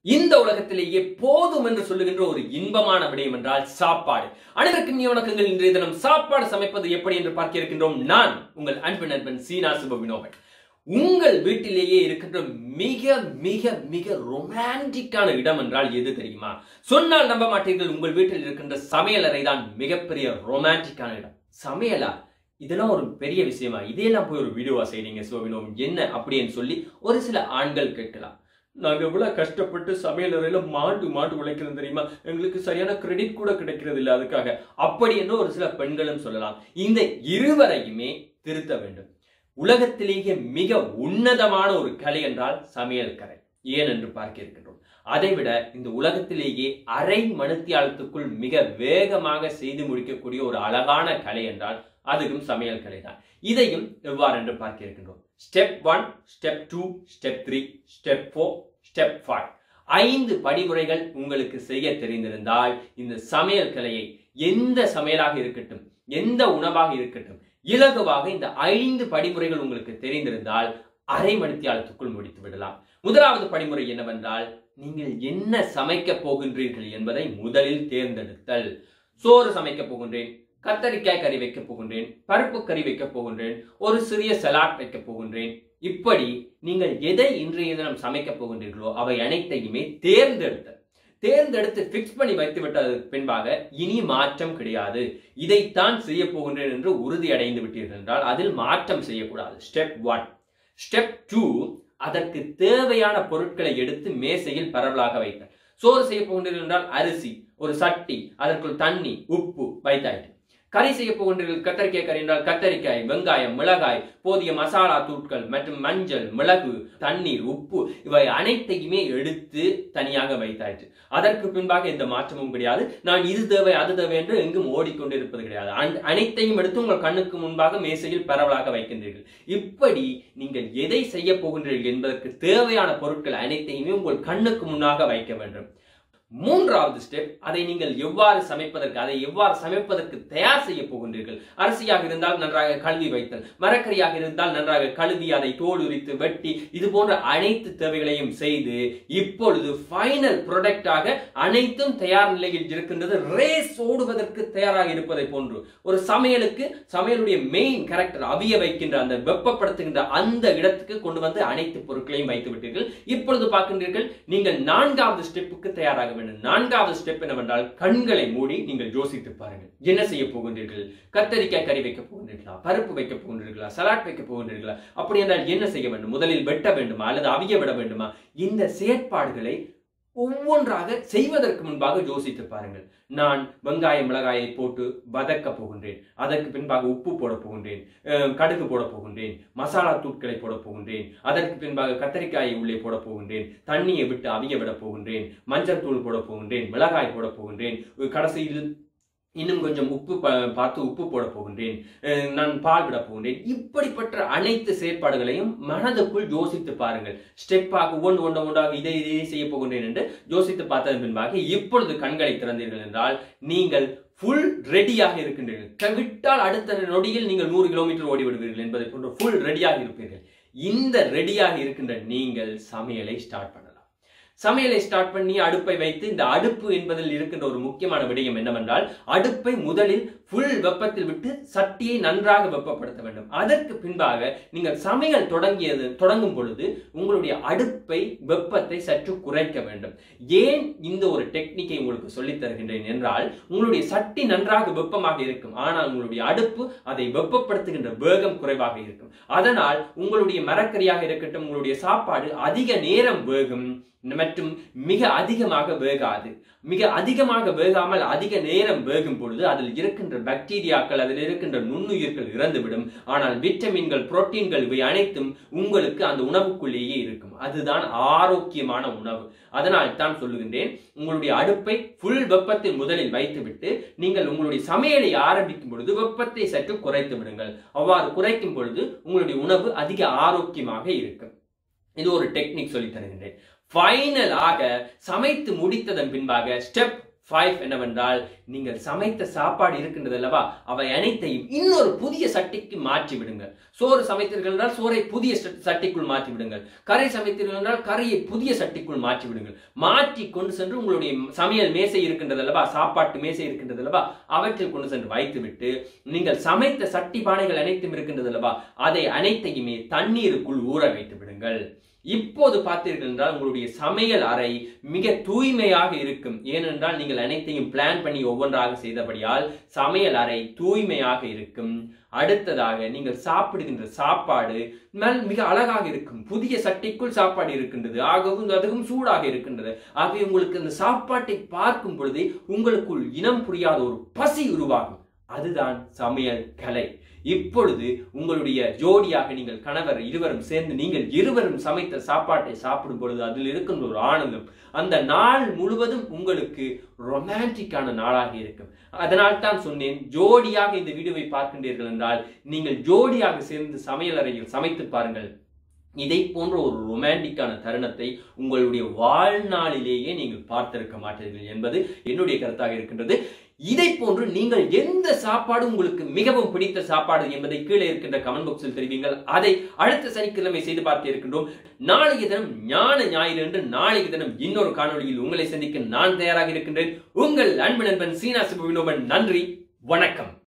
இந்த உலகத்திலேயே போதும் என்று சொல்லுகின்ற ஒரு இன்பமான விடயம் என்றால் சாப்பாடு அனைவருக்கும் நீ வணக்கங்கள் இன்றைய தினம் சாப்பாடு சமைப்பது எப்படி என்று பார்க்க இருக்கின்றோம் நான் உங்கள் அன்பு நண்பன் சீனா சுப வினோபன் உங்கள் வீட்டிலேயே இருக்கின்ற மிக மிக மிக ரொமான்டிக்கான இடம் என்றால் எது தெரியுமா சொன்னால் நம்ப மாட்டீர்கள் உங்கள் வீட்டில் இருக்கின்ற சமையலறை தான் மிகப்பெரிய ரொமான்டிக்கான இடம் சமையலா இதெல்லாம் ஒரு பெரிய விஷயமா இதையெல்லாம் போய் ஒரு வீடியோவா செய்றீங்க சிவவினோம் என்ன அப்படின்னு சொல்லி ஒரு சில ஆண்கள் கேட்கலாம் நாங்க இவ்வளவு கஷ்டப்பட்டு சமையல் அறையில மாண்டு மாண்டு உழைக்கிறோம் தெரியுமா எங்களுக்கு சரியான கிரெடிட் கூட கிடைக்கிறது இல்லை அதுக்காக அப்படி என்று ஒரு சில பெண்களும் சொல்லலாம் இந்த இருவரையுமே திருத்த வேண்டும் உலகத்திலேயே மிக உன்னதமான ஒரு கலை என்றால் சமையல் கலை ஏன் என்று பார்க்க இருக்கின்றோம் அதைவிட இந்த உலகத்திலேயே அரை மணித்தியாலத்துக்குள் மிக வேகமாக செய்து முடிக்கக்கூடிய ஒரு அழகான கலை என்றால் அதுவும் சமையல் கலை தான் இதையும் எவ்வாறு என்று பார்க்க இருக்கின்றோம் step one step two step three step four step five ஐந்து படிமுறைகள் உங்களுக்கு செய்ய தெரிந்திருந்தால் இந்த சமையல் கலையை எந்த சமையலாக இருக்கட்டும் எந்த உணவாக இருக்கட்டும் இலகுவாக இந்த ஐந்து படிமுறைகள் உங்களுக்கு தெரிந்திருந்தால் அரை மணித்தியாலத்துக்குள் முடித்து விடலாம் முதலாவது படிமுறை என்னவென்றால் நீங்கள் என்ன சமைக்க போகின்றீர்கள் என்பதை முதலில் தேர்ந்தெடுத்தல் சோறு சமைக்க போகின்றேன் கத்தரிக்காய் கறி வைக்க போகின்றேன் பருப்பு கறி வைக்க போகின்றேன் ஒரு சிறிய சலாட் வைக்க போகின்றேன் இப்படி நீங்கள் எதை இன்றைய தினம் சமைக்க போகின்றீர்களோ அவை அனைத்தையுமே தேர்ந்தெடுத்தல் தேர்ந்தெடுத்து பிக்ஸ் பண்ணி வைத்து விட்டதற்கு பின்பாக இனி மாற்றம் கிடையாது இதைத்தான் செய்ய போகின்றேன் என்று உறுதி அடைந்து விட்டீர்கள் என்றால் அதில் மாற்றம் செய்யக்கூடாது ஸ்டெப் ஒன் ஸ்டெப் டூ அதற்கு தேவையான பொருட்களை எடுத்து மேசையில் பரவலாக வைத்தல் சோறு செய்ய போகின்றீர்கள் என்றால் அரிசி ஒரு சட்டி அதற்குள் தண்ணி உப்பு வைத்தாயிற்று கறி செய்ய போகின்றீர்கள் கத்தரிக்காய் கறி என்றால் கத்தரிக்காய் வெங்காயம் மிளகாய் போதிய மசாலா தூட்கள் மற்றும் மஞ்சள் மிளகு தண்ணீர் உப்பு இவை அனைத்தையுமே எடுத்து தனியாக வைத்தாயிற்று அதற்கு பின்பாக எந்த மாற்றமும் கிடையாது நான் இது தேவை அது தேவை என்று எங்கும் ஓடிக்கொண்டிருப்பது கிடையாது அன்- அனைத்தையும் எடுத்து உங்கள் கண்ணுக்கு முன்பாக மேசையில் பரவலாக வைக்கின்றீர்கள் இப்படி நீங்கள் எதை செய்ய போகின்றீர்கள் என்பதற்கு தேவையான பொருட்கள் அனைத்தையுமே உங்கள் கண்ணுக்கு முன்னாக வைக்க வேண்டும் மூன்றாவது ஸ்டெப் அதை நீங்கள் எவ்வாறு சமைப்பதற்கு அதை எவ்வாறு சமைப்பதற்கு தயார் செய்ய போகின்றீர்கள் அரிசியாக இருந்தால் நன்றாக கழுவி வைத்தல் மரக்கறியாக இருந்தால் நன்றாக கழுவி அதை தோல் உரித்து வெட்டி இது போன்ற அனைத்து தேவைகளையும் செய்து இப்பொழுது ஃபைனல் ப்ராடக்டாக அனைத்தும் தயார் நிலையில் இருக்கின்றது ரேஸ் ஓடுவதற்கு தயாராக இருப்பதை போன்று ஒரு சமையலுக்கு சமையலுடைய மெயின் கேரக்டர் அவிய வைக்கின்ற அந்த வெப்பப்படுத்துகின்ற அந்த இடத்துக்கு கொண்டு வந்து அனைத்து பொருட்களையும் வைத்து விட்டீர்கள் இப்பொழுது பார்க்கின்றீர்கள் நீங்கள் நான்காவது ஸ்டெப்புக்கு தயாராக வேண்டும் நான்காவது ஸ்டெப் என்னவென்றால் கண்களை மூடி நீங்கள் யோசித்து பாருங்கள் என்ன செய்ய போகின்றீர்கள் கத்தரிக்காய் கறி வைக்க போகின்றீர்களா பருப்பு வைக்க போகின்றீர்களா சலாட் வைக்க போகின்றீர்களா அப்படி என்றால் என்ன செய்ய வேண்டும் முதலில் வெட்ட வேண்டுமா அல்லது அவிய விட வேண்டுமா இந்த செயற்பாடுகளை ஒவ்வொன்றாக செய்வதற்கு முன்பாக யோசித்து பாருங்கள் நான் வெங்காய மிளகாயை போட்டு வதக்க போகின்றேன் அதற்கு பின்பாக உப்பு போட போகின்றேன் அஹ், கடுகு போட போகின்றேன் மசாலா தூட்களை போட போகின்றேன் அதற்கு பின்பாக கத்தரிக்காயை உள்ளே போட போகின்றேன் தண்ணியை விட்டு அவிய விட போகின்றேன் மஞ்சள் தூள் போட போகின்றேன் மிளகாய் போட போகின்றேன் கடைசியில் இன்னும் கொஞ்சம் உப்பு ப- பார்த்து உப்பு போட போகின்றேன் அஹ், நான் பால் விட போகின்றேன் இப்படிப்பட்ட அனைத்து செயற்பாடுகளையும் மனதுக்குள் யோசித்து பாருங்கள் ஸ்டெப்பாக ஒன்று ஒன்று ஒன்றாக இதை இதை செய்ய போகின்றேன் என்று யோசித்து பார்த்ததன் பின்பாக இப்பொழுது கண்களை திறந்தீர்கள் என்றால் நீங்கள் ஃபுல் ரெடியாக இருக்கின்றீர்கள் தவிட்டால் அடுத்த நொடியில் நீங்கள் நூறு கிலோமீட்டர் ஓடி விடுவீர்கள் என்பதை போன்று ஃபுல் ரெடியாக இருப்பீர்கள் இந்த ரெடியாக இருக்கின்ற நீங்கள் சமையலை ஸ்டார்ட் பண்ணலாம் சமையலை ஸ்டார்ட் பண்ணி அடுப்பை வைத்து இந்த அடுப்பு என்பதில் இருக்கின்ற ஒரு முக்கியமான விடயம் என்னவென்றால் அடுப்பை முதலில் ஃபுல் வெப்பத்தில் விட்டு சட்டியை நன்றாக வெப்பப்படுத்த வேண்டும் அதற்கு பின்பாக நீங்கள் சமையல் தொடங்கியது தொடங்கும் பொழுது உங்களுடைய அடுப்பை வெப்பத்தை சற்று குறைக்க வேண்டும் ஏன் இந்த ஒரு டெக்னிக்கை உங்களுக்கு சொல்லித் தருகின்றேன் என்றால் உங்களுடைய சட்டி நன்றாக வெப்பமாக இருக்கும் ஆனால் உங்களுடைய அடுப்பு அதை வெப்பப்படுத்துகின்ற வேகம் குறைவாக இருக்கும் அதனால் உங்களுடைய மரக்கறியாக இருக்கட்டும் உங்களுடைய சாப்பாடு அதிக நேரம் வேகும் மற்றும் மிக அதிகமாக வேகாது மிக அதிகமாக வேகாமல் அதிக நேரம் வேகும் பொழுது அதில் இருக்கின்ற பாக்டீரியாக்கள் அதில் இருக்கின்ற நுண்ணுயிர்கள் இறந்துவிடும் ஆனால் விட்டமின்கள் புரோட்டீன்கள் இவை அனைத்தும் உங்களுக்கு அந்த உணவுக்குள்ளேயே இருக்கும் அதுதான் ஆரோக்கியமான உணவு அதனால் தான் சொல்லுகின்றேன் உங்களுடைய அடுப்பை ஃபுல் வெப்பத்தில் முதலில் வைத்துவிட்டு நீங்கள் உங்களுடைய சமையலை ஆரம்பிக்கும் பொழுது வெப்பத்தை சற்று குறைத்து விடுங்கள் அவ்வாறு குறைக்கும் பொழுது உங்களுடைய உணவு அதிக ஆரோக்கியமாக இருக்கும் இது ஒரு டெக்னிக் சொல்லி தருகின்றேன் ஃபைனலாக சமைத்து முடித்ததன் பின்பாக ஸ்டெப் ஃபைவ் என்னவென்றால் நீங்கள் சமைத்த சாப்பாடு இருக்கின்றது அல்லவா அவை அனைத்தையும் இன்னொரு புதிய சட்டிக்கு மாற்றி விடுங்கள் சோறு சமைத்தீர்கள் என்றால் சோறை புதிய சட்- சட்டிக்குள் மாற்றி விடுங்கள் கறி சமைத்தீர்கள் என்றால் கறியை புதிய சட்டிக்குள் மாற்றி விடுங்கள் மாற்றி கொண்டு சென்று உங்களுடைய சமையல் மேசை இருக்கின்றது அல்லவா சாப்பாட்டு மேசை இருக்கின்றது அல்லவா அவற்றில் கொண்டு சென்று வைத்துவிட்டு நீங்கள் சமைத்த சட்டி பானைகள் அனைத்தும் இருக்கின்றது அல்லவா அதை அனைத்தையுமே தண்ணீருக்குள் ஊற வைத்து விடுங்கள் இப்போது பார்த்தீர்கள் என்றால் உங்களுடைய சமையல் அறை மிக தூய்மையாக இருக்கும் ஏனென்றால் நீங்கள் அனைத்தையும் பிளான் பண்ணி ஒவ்வொன்றாக செய்தபடியால் சமையல் அறை தூய்மையாக இருக்கும் அடுத்ததாக நீங்கள் சாப்பிடுகின்ற சாப்பாடு நல் மிக அழகாக இருக்கும் புதிய சட்டிக்குள் சாப்பாடு இருக்கின்றது ஆகவும் அதுவும் சூடாக இருக்கின்றது ஆகவே உங்களுக்கு அந்த சாப்பாட்டை பார்க்கும் பொழுது உங்களுக்குள் இனம் புரியாத ஒரு பசி உருவாகும் அதுதான் சமையல் கலை இப்பொழுது உங்களுடைய ஜோடியாக நீங்கள் கணவர் இருவரும் சேர்ந்து நீங்கள் இருவரும் சமைத்த சாப்பாட்டை சாப்பிடும் பொழுது அதில் இருக்கின்ற ஒரு ஆனந்தம் அந்த நாள் முழுவதும் உங்களுக்கு ரொமான்டிக்கான நாளாக இருக்கும் அதனால் தான் சொன்னேன் ஜோடியாக இந்த வீடியோவை பார்க்கின்றீர்கள் என்றால் நீங்கள் ஜோடியாக சேர்ந்து சமையல் அறையில் சமைத்து பாருங்கள் இதை போன்ற ஒரு ரொமான்டிக்கான தருணத்தை உங்களுடைய வாழ்நாளிலேயே நீங்கள் பார்த்திருக்க மாட்டீர்கள் என்பது என்னுடைய கருத்தாக இருக்கின்றது இதை போன்று நீங்கள் எந்த சாப்பாடு உங்களுக்கு மிகவும் பிடித்த சாப்பாடு என்பதை கீழே இருக்கின்ற கமெண்ட் பாக்ஸில் தெரிவிங்கள் அதை அடுத்த சனிக்கிழமை செய்து பார்க்க இருக்கின்றோம் நாளைய தினம் ஞான ஞாயிறு என்று நாளைய தினம் இன்னொரு காணொளியில் உங்களை சந்திக்க நான் தயாராக இருக்கின்றேன் உங்கள் அன்பு நண்பன் சீனா சிப வினோபன் நன்றி வணக்கம்